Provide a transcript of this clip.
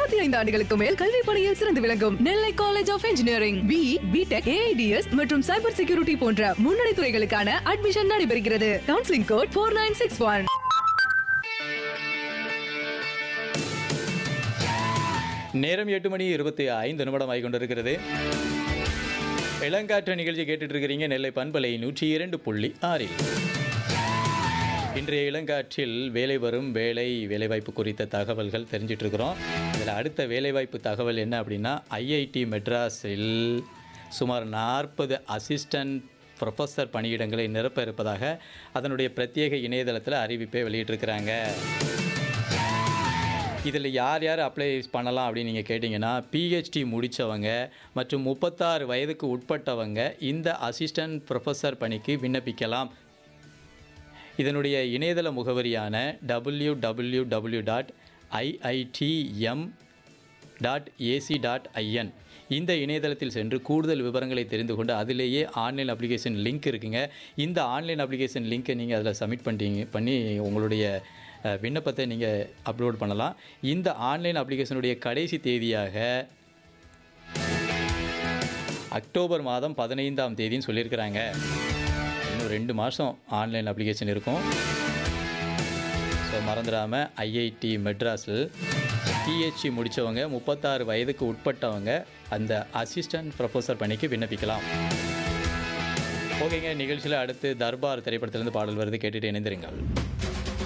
இருபத்தி ஐந்து ஆண்டுகளுக்கு மேல் கல்வி பணியில் சிறந்து விளங்கும் Nellai college of engineering B BTech AIDS மற்றும் சைபர் செக்யூரிட்டி போன்ற முன்னணி துறைகளுக்கான அட்மிஷன் நடைபெறுகிறது counselling code four nine six one நேரம் எட்டு மணி இருபத்தி ஐந்து நிமிடம் ஆகி கொண்டிருக்கிறது இளங்காற்று நிகழ்ச்சி கேட்டுட்டு இருக்கிறீங்க நெல்லை பண்பலை நூற்றி இரண்டு புள்ளி ஆறில் இன்றைய இளங்காற்றில் வேலை வரும் வேலை வேலைவாய்ப்பு குறித்த தகவல்கள் தெரிஞ்சிட்டு இருக்கிறோம் இதில் அடுத்த வேலைவாய்ப்பு தகவல் என்ன அப்படின்னா ஐஐடி மெட்ராஸில் சுமார் நாற்பது அசிஸ்டன்ட் ப்ரொஃபஸர் பணியிடங்களை நிரப்ப இருப்பதாக அதனுடைய பிரத்யேக இணையதளத்தில் அறிவிப்பை வெளியிட்டிருக்கிறாங்க இதில் யார் யார் அப்ளை பண்ணலாம் அப்படின்னு நீங்கள் கேட்டிங்கன்னா பிஹெச்டி முடித்தவங்க மற்றும் முப்பத்தாறு வயதுக்கு உட்பட்டவங்க இந்த அசிஸ்டன்ட் ப்ரொஃபஸர் பணிக்கு விண்ணப்பிக்கலாம் இதனுடைய இணையதள முகவரியான W W W dot IITM dot AC dot IN இந்த இணையதளத்தில் சென்று கூடுதல் விவரங்களை தெரிந்து கொண்டு அதிலேயே ஆன்லைன் அப்ளிகேஷன் லிங்க் இருக்குங்க இந்த ஆன்லைன் அப்ளிகேஷன் லிங்க்கை நீங்கள் அதில் சப்மிட் பண்ணிட்டீங்க பண்ணி உங்களுடைய அஹ், விண்ணப்பத்தை நீங்கள் அப்லோட் பண்ணலாம் இந்த ஆன்லைன் அப்ளிகேஷனுடைய கடைசி தேதியாக அக்டோபர் மாதம் பதினைந்தாம் தேதின்னு சொல்லியிருக்கிறாங்க இன்னும் ரெண்டு மாதம் ஆன்லைன் அப்ளிகேஷன் இருக்கும் ஸோ மறந்துடாமல் ஐஐடி மெட்ராஸில் பிஹெச்டி முடித்தவங்க முப்பத்தாறு வயதுக்கு உட்பட்டவங்க அந்த அசிஸ்டன்ட் ப்ரொஃபஸர் பணிக்கு விண்ணப்பிக்கலாம் ஓகேங்க நிகழ்ச்சியில் அடுத்து தர்பார் திரைப்படத்திலிருந்து பாடல் வருது கேட்டுட்டு இணைந்திருங்கள்